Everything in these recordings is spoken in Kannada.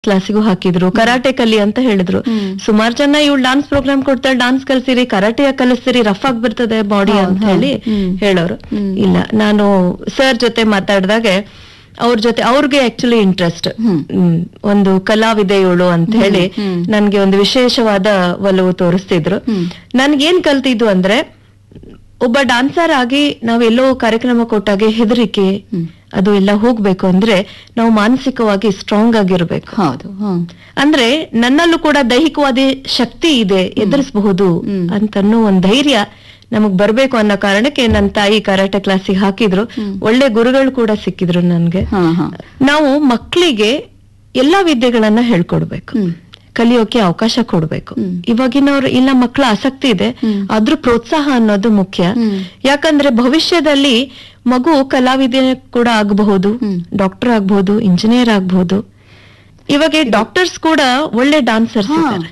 ಕ್ಲಾಸಿಗೂ ಹಾಕಿದ್ರು ಕರಾಟೆ ಕಲಿ ಅಂತ ಹೇಳಿದ್ರು ಸುಮಾರು ಜನ ಇವಳು ಡಾನ್ಸ್ ಪ್ರೋಗ್ರಾಮ್ ಕೊಡ್ತಾಳೆ ಡಾನ್ಸ್ ಕಲ್ಸಿರಿ ಕರಾಟೆ ಕಲಿಸ್ತೀರಿ ರಫ್ ಆಗಿ ಬರ್ತದೆ ಬಾಡಿ ಅಂತ ಹೇಳಿ ಹೇಳೋರು ಇಲ್ಲ ನಾನು ಸರ್ ಜೊತೆ ಮಾತಾಡಿದಾಗೆ ಅವ್ರ ಜೊತೆ ಅವ್ರಿಗೆ ಆಕ್ಚುಲಿ ಇಂಟ್ರೆಸ್ಟ್ ಒಂದು ಕಲಾವಿದೆ ಇವಳು ಅಂತ ಹೇಳಿ ನನ್ಗೆ ಒಂದು ವಿಶೇಷವಾದ ಒಲವು ತೋರಿಸ್ತಿದ್ರು ನನ್ಗೇನ್ ಕಲ್ತಿದ್ದು ಅಂದ್ರೆ ಒಬ್ಬ ಡಾನ್ಸರ್ ಆಗಿ ನಾವೆಲ್ಲೋ ಕಾರ್ಯಕ್ರಮ ಕೊಟ್ಟಾಗೆ ಹೆದರಿಕೆ ಅದು ಎಲ್ಲ ಹೋಗ್ಬೇಕು ಅಂದ್ರೆ ನಾವು ಮಾನಸಿಕವಾಗಿ ಸ್ಟ್ರಾಂಗ್ ಆಗಿರ್ಬೇಕು ಹೌದು ಹ್ಮ್ ಅಂದ್ರೆ ನನ್ನಲ್ಲೂ ಕೂಡ ದೈಹಿಕವಾದ ಶಕ್ತಿ ಇದೆ ಎದುರಿಸಬಹುದು ಅಂತನ್ನೋ ಒಂದ್ ಧೈರ್ಯ ನಮಗ್ ಬರ್ಬೇಕು ಅನ್ನೋ ಕಾರಣಕ್ಕೆ ನನ್ನ ತಾಯಿ ಕರಾಟೆ ಕ್ಲಾಸಿಗೆ ಹಾಕಿದ್ರು ಒಳ್ಳೆ ಗುರುಗಳು ಕೂಡ ಸಿಕ್ಕಿದ್ರು ನನ್ಗೆ ಹಾ ಹಾ ನಾವು ಮಕ್ಕಳಿಗೆ ಎಲ್ಲಾ ವಿದ್ಯೆಗಳನ್ನ ಹೇಳ್ಕೊಡ್ಬೇಕು ಕಲಿಯೋಕೆ ಅವಕಾಶ ಕೊಡ್ಬೇಕು ಇವಾಗಿನವ್ರು ಇಲ್ಲ ಮಕ್ಕಳ ಆಸಕ್ತಿ ಇದೆ ಅದ್ರ ಪ್ರೋತ್ಸಾಹ ಅನ್ನೋದು ಮುಖ್ಯ ಯಾಕಂದ್ರೆ ಭವಿಷ್ಯದಲ್ಲಿ ಮಗು ಕಲಾವಿದೆ ಕೂಡ ಆಗಬಹುದು ಡಾಕ್ಟರ್ ಆಗ್ಬಹುದು ಇಂಜಿನಿಯರ್ ಆಗ್ಬಹುದು ಇವಾಗ ಡಾಕ್ಟರ್ಸ್ ಕೂಡ ಒಳ್ಳೆ ಡಾನ್ಸರ್ಸ್ ಇದ್ದಾರೆ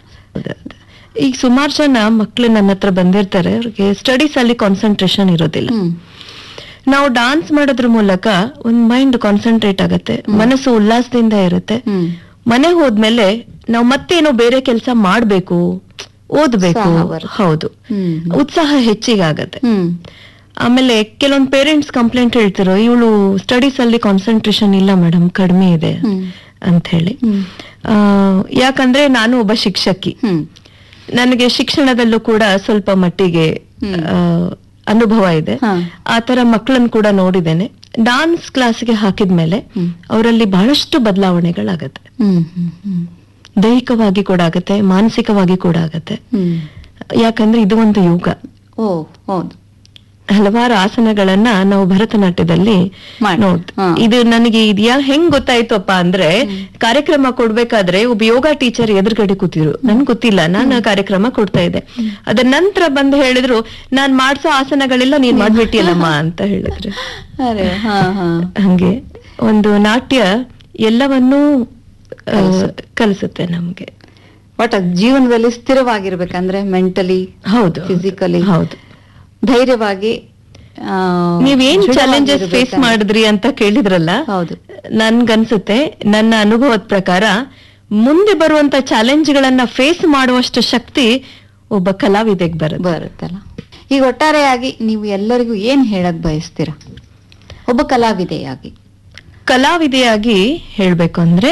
ಈಗ ಸುಮಾರು ಜನ ಮಕ್ಳು ನನ್ನ ಹತ್ರ ಬಂದಿರ್ತಾರೆ ಅವ್ರಿಗೆ ಸ್ಟಡೀಸ್ ಅಲ್ಲಿ ಕಾನ್ಸಂಟ್ರೇಷನ್ ಇರೋದಿಲ್ಲ ನಾವು ಡಾನ್ಸ್ ಮಾಡೋದ್ರ ಮೂಲಕ ಒಂದ್ ಮೈಂಡ್ ಕಾನ್ಸಂಟ್ರೇಟ್ ಆಗತ್ತೆ ಮನಸ್ಸು ಉಲ್ಲಾಸದಿಂದ ಇರುತ್ತೆ ಮನೆ ಹೋದ್ಮೇಲೆ ನಾವು ಮತ್ತೇನೋ ಬೇರೆ ಕೆಲಸ ಮಾಡ್ಬೇಕು ಓದ್ಬೇಕು ಉತ್ಸಾಹ ಬರುತ್ತೆ. ಹೌದು ಹ್ಮ್. ಉತ್ಸಾಹ ಹೆಚ್ಚಿಗೆ ಆಗತ್ತೆ ಹ್ಮ್ ಆಮೇಲೆ ಕೆಲವೊಂದ್ ಪೇರೆಂಟ್ಸ್ ಕಂಪ್ಲೇಂಟ್ ಹೇಳ್ತಿರೋ ಇವಳು ಸ್ಟಡೀಸ್ ಅಲ್ಲಿ ಕಾನ್ಸಂಟ್ರೇಷನ್ ಇಲ್ಲ ಮೇಡಮ್ ಕಡಿಮೆ ಇದೆ ಅಂತ ಹೇಳಿ ಆ, ಯಾಕಂದ್ರೆ ನಾನು ಒಬ್ಬ ಶಿಕ್ಷಕಿ ಹ್ಮ್ ನನಗೆ ಶಿಕ್ಷಣದಲ್ಲೂ ಕೂಡ ಸ್ವಲ್ಪ ಮಟ್ಟಿಗೆ ಆ, ಅನುಭವ ಇದೆ ಹಾ. ಆ ತರ ಮಕ್ಕಳನ್ನು ಕೂಡ ನೋಡಿದ್ದೇನೆ ಡಾನ್ಸ್ ಕ್ಲಾಸ್ಗೆ ಹಾಕಿದ್ಮೇಲೆ ಅವರಲ್ಲಿ ಬಹಳಷ್ಟು ಬದಲಾವಣೆಗಳಾಗತ್ತೆ ಹ್ಮ್ ಹ್ಮ್ ಹ್ಮ್ ದೈಹಿಕವಾಗಿ ಕೂಡ ಆಗತ್ತೆ ಮಾನಸಿಕವಾಗಿ ಕೂಡ ಆಗತ್ತೆ ಹ್ಮ್ ಯಾಕಂದ್ರೆ ಇದು ಒಂದು ಯೋಗ ಓ ಹೌದು ಹಲವಾರು ಆಸನಗಳನ್ನ ನಾವು ಭರತನಾಟ್ಯದಲ್ಲಿ ಮಾಡಿ. ನೋಡ್ ಹಾ. ಇದು ನನಗೆ ಇದ್ಯಾ ಹೆಂಗ್ ಗೊತ್ತಾಯ್ತಪ್ಪ ಅಂದ್ರೆ ಕಾರ್ಯಕ್ರಮ ಕೊಡ್ಬೇಕಾದ್ರೆ ಒಬ್ಬ ಯೋಗ ಟೀಚರ್ ಎದುರುಗಡೆ ಕೂತಿದ್ರು ನನ್ ಗೊತ್ತಿಲ್ಲ ನಾನು ಆ ಕಾರ್ಯಕ್ರಮ ಕೊಡ್ತಾ ಇದ್ದೆ ಅದ್ರ ನಂತರ ಬಂದು ಹೇಳಿದ್ರು ನಾನ್ ಮಾಡ್ಸೋ ಆಸನಗಳೆಲ್ಲ ನೀನ್ ಮಾಡ್ಬಿಟ್ಟಿಯಲ್ಲಮ್ಮ ಅಂತ ಹೇಳಿದ್ರು ಅರೆ ಹಾ ಹಾ ಹಂಗೆ ಒಂದು ನಾಟ್ಯ ಎಲ್ಲವನ್ನೂ ಆ, ಕಲಿಸುತ್ತೆ ನಮ್ಗೆ ಬಟ್ ಜೀವನದಲ್ಲಿ ಸ್ಥಿರವಾಗಿರ್ಬೇಕಂದ್ರೆ ಮೆಂಟಲಿ ಹೌದು ಫಿಸಿಕಲಿ ಹೌದು ಧೈರ್ಯವಾಗಿ ಆ, ನೀವೇನ್ ಚಾಲೆಂಜಸ್ ಫೇಸ್ ದೃಢವಾಗಿರ್ಬೇಕಂದ್ರೆ- ಮಾಡಿದ್ರಿ ಅಂತ ಕೇಳಿದ್ರಲ್ಲ ಹೌದು ನನ್ಗನ್ಸುತ್ತೆ ನನ್ನ ಅನುಭವದ ಪ್ರಕಾರ ಮುಂದೆ ಬರುವಂತ ಚಾಲೆಂಜ್ ಗಳನ್ನ ಫೇಸ್ ಮಾಡುವಷ್ಟು ಶಕ್ತಿ ಒಬ್ಬ ಕಲಾವಿದೆಗೆ ಬರುತ್ತೆ ಬರುತ್ತಲ್ಲ ಈಗ ಒಟ್ಟಾರೆಯಾಗಿ ನೀವು ಎಲ್ಲರಿಗೂ ಏನ್ ಹೇಳಕ್ ಬಯಸ್ತೀರಾ ಒಬ್ಬ ಕಲಾವಿದೆಯಾಗಿ ಕಲಾವಿದೆಯಾಗಿ ಹೇಳ್ಬೇಕು ಅಂದ್ರೆ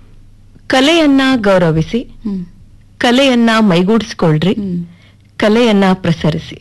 ಕಲೆಯನ್ನ ಗೌರವಿಸಿ ಹ್ಮ್ ಕಲೆಯನ್ನ ಮೈಗೂಡಿಸ್ಕೊಳ್ರಿ ಹ್ಮ್ ಕಲೆಯನ್ನ ಪ್ರಸರಿಸಿ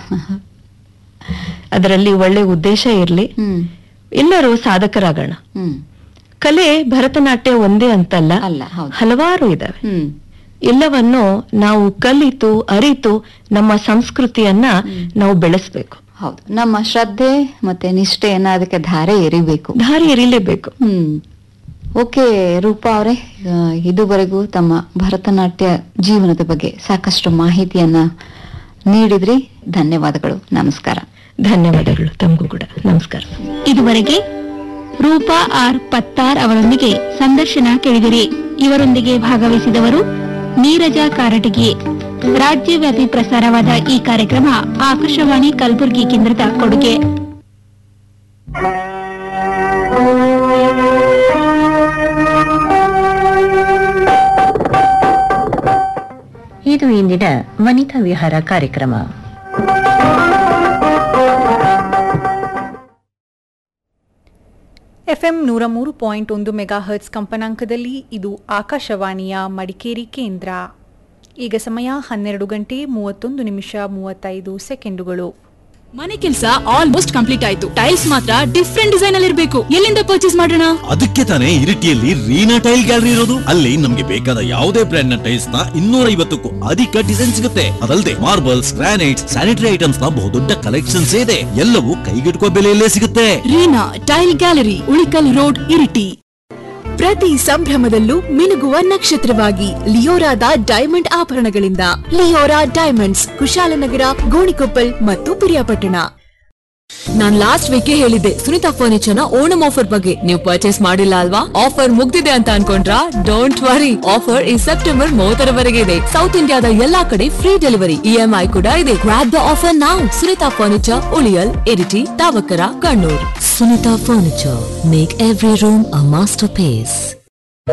ಅದರಲ್ಲಿ ಒಳ್ಳೆ ಉದ್ದೇಶ ಇರ್ಲಿ ಹ್ಮ್ ಎಲ್ಲರೂ ಸಾಧಕರಾಗೋಣ ಹ್ಮ್ ಕಲೆ ಭರತನಾಟ್ಯ ಒಂದೇ ಅಂತಲ್ಲ ಅಲ್ಲ ಹೌದು ಹಲವಾರು ಇದಾವೆ ಹ್ಮ್ ಎಲ್ಲವನ್ನು ನಾವು ಕಲಿತು ಅರಿತು ನಮ್ಮ ಸಂಸ್ಕೃತಿಯನ್ನ ನಾವು ಬೆಳೆಸ್ಬೇಕು ಹೌದು ನಮ್ಮ ಶ್ರದ್ಧೆ ಮತ್ತೆ ನಿಷ್ಠೆಯನ್ನ ಅದಕ್ಕೆ ಧಾರೆ ಎರಿಬೇಕು ದಾರಿ ಎರಿಲೇಬೇಕು ಹ್ಮ್ ಓಕೆ ರೂಪಾ ಅವರೇ ಇದುವರೆಗೂ ತಮ್ಮ ಭರತನಾಟ್ಯ ಜೀವನದ ಬಗ್ಗೆ ಸಾಕಷ್ಟು ಮಾಹಿತಿಯನ್ನ ನೀಡಿದ್ರಿ ಧನ್ಯವಾದಗಳು ನಮಸ್ಕಾರ ಧನ್ಯವಾದಗಳು ತಮಗೂ ಕೂಡ ನಮಸ್ಕಾರ ಇದುವರೆಗೆ ರೂಪಾ ಆರ್ ಪತ್ತಾರ್ ಅವರೊಂದಿಗೆ ಸಂದರ್ಶನ ಕೇಳಿದಿರಿ ಇವರೊಂದಿಗೆ ಭಾಗವಹಿಸಿದವರು ನೀರಜ ಕಾರಟಗಿ ರಾಜ್ಯವ್ಯಾಪಿ ಪ್ರಸಾರವಾದ ಈ ಕಾರ್ಯಕ್ರಮ ಆಕಾಶವಾಣಿ ಕಲಬುರಗಿ ಕೇಂದ್ರದ ಕೊಡುಗೆ ಇದು ಇಂದಿನ ವನಿತಾ ವಿಹಾರ ಕಾರ್ಯಕ್ರಮ ಎಫ್ಎಂ ನೂರ ಮೂರು ಪಾಯಿಂಟ್ ಒಂದು ಮೆಗಾಹರ್ಟ್ಸ್ ಕಂಪನಾಂಕದಲ್ಲಿ ಇದು ಆಕಾಶವಾಣಿಯ ಮಡಿಕೇರಿ ಕೇಂದ್ರ ಈಗ ಸಮಯ ಹನ್ನೆರಡು ಗಂಟೆ ಮೂವತ್ತೊಂದು ನಿಮಿಷ ಮೂವತ್ತೈದು ಸೆಕೆಂಡುಗಳು ಮನೆ ಕೆಲಸ ಆಲ್ಮೋಸ್ಟ್ ಕಂಪ್ಲೀಟ್ ಆಯ್ತು ಟೈಲ್ಸ್ ಮಾತ್ರ ಡಿಫ್ರೆಂಟ್ ಡಿಸೈನ್ ಅಲ್ಲಿ ಇರಬೇಕು ಎಲ್ಲಿಂದ ಪರ್ಚೇಸ್ ಮಾಡೋಣ ಅದಕ್ಕೆ ತಾನೇ ಇರಿಟಿಯಲ್ಲಿ ರೀನಾ ಟೈಲ್ ಗ್ಯಾಲರಿ ಇರೋದು ಅಲ್ಲಿ ನಮ್ಗೆ ಬೇಕಾದ ಯಾವುದೇ ಬ್ರ್ಯಾಂಡ್ ನ ಟೈಲ್ಸ್ ನ ಇನ್ನೂರ ಐವತ್ತಕ್ಕೂ ಅಧಿಕ ಡಿಸೈನ್ ಸಿಗುತ್ತೆ ಅದಲ್ಲದೆ ಮಾರ್ಬಲ್ಸ್ ಗ್ರಾನೈಟ್ಸ್ ಸ್ಯಾನಿಟರಿ ಐಟಮ್ಸ್ ನ ಬಹುದೊಡ್ಡ ಕಲೆಕ್ಷನ್ಸ್ ಇದೆ ಎಲ್ಲವೂ ಕೈಗೆಟುಕುವ ಬೆಲೆಯಲ್ಲೇ ಸಿಗುತ್ತೆ Reena tile gallery Ulikal road Iritty ಪ್ರತಿ ಸಂಭ್ರಮದಲ್ಲೂ ಮಿನುಗುವ ನಕ್ಷತ್ರವಾಗಿ ಲಿಯೋರಾದ ಡೈಮಂಡ್ ಆಭರಣಗಳಿಂದ ಲಿಯೋರಾ ಡೈಮಂಡ್ಸ್ ಕುಶಾಲನಗರ ಗೋಣಿಕೊಪ್ಪಲ್ ಮತ್ತು ಪಿರಿಯಾಪಟ್ಟಣ ನಾನ್ ಲಾಸ್ಟ್ ವೀಕ್ ಹೇಳಿದ್ದೆ ಸುನಿತಾ ಫರ್ನಿಚರ್ ನ ಓಣಂ ಆಫರ್ ಬಗ್ಗೆ ನೀವು ಪರ್ಚೇಸ್ ಮಾಡಿಲ್ಲ ಅಲ್ವಾ ಆಫರ್ ಮುಗ್ದಿದೆ ಅಂತ ಅನ್ಕೊಂಡ್ರಾ ಡೋಂಟ್ ವರಿ ಆಫರ್ ಈ ಸೆಪ್ಟೆಂಬರ್ ಮೂವತ್ತರವರೆಗೆ ಇದೆ ಸೌತ್ ಇಂಡಿಯಾದ ಎಲ್ಲಾ ಕಡೆ ಫ್ರೀ ಡೆಲಿವರಿ ಇಎಂಐ ಕೂಡ ಇದೆ ಗ್ರಾಪ್ ದ ಆಫರ್ ನಾವು Sunitha furniture Uliyal Iritty Thavakkara Kannur Sunitha furniture make every room a master phase